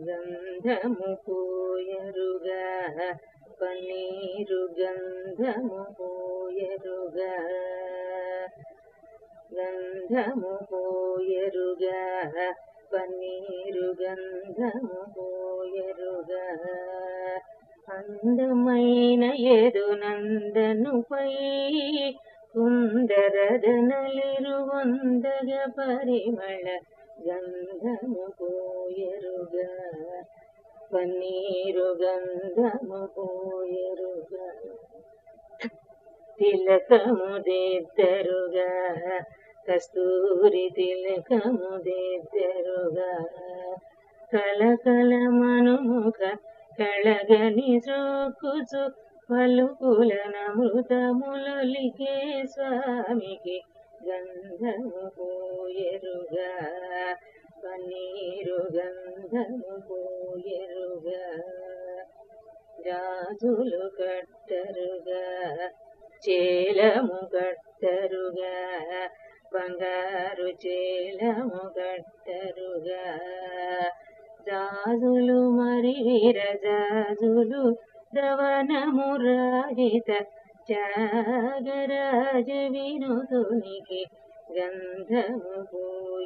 గంధము పూయరుగా పన్నీరు గంధము పూయరుగా గంధము పోయరుగా పన్నీరు గంధము పోయరుగా అందమైన ఎదునందనుపై కుందరదనలిరువందగ పరిమళ గంధము పోయరుగా పన్నీరు గంధము పోయరుగా తిలకము దిద్దరుగా కస్తూరి తిలకము దిద్దరుగా కలకల మనుముఖ కళగని చూకుచు పలుకుల నమృతములొలికే స్వామికి గంధము పోయరుగా పన్నీరు గంధము పోయరుగా రాజులు కట్టరుగా చేలము కట్టరుగా బంగారు చేలము కట్టరుగా జాజులు మరి విరజాజులు దవనము రాజిత త్యాగరాజ వినుతునికి గంధము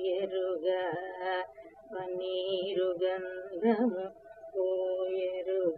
పోయరుగా పన్నీరు గంధము పోయరుగా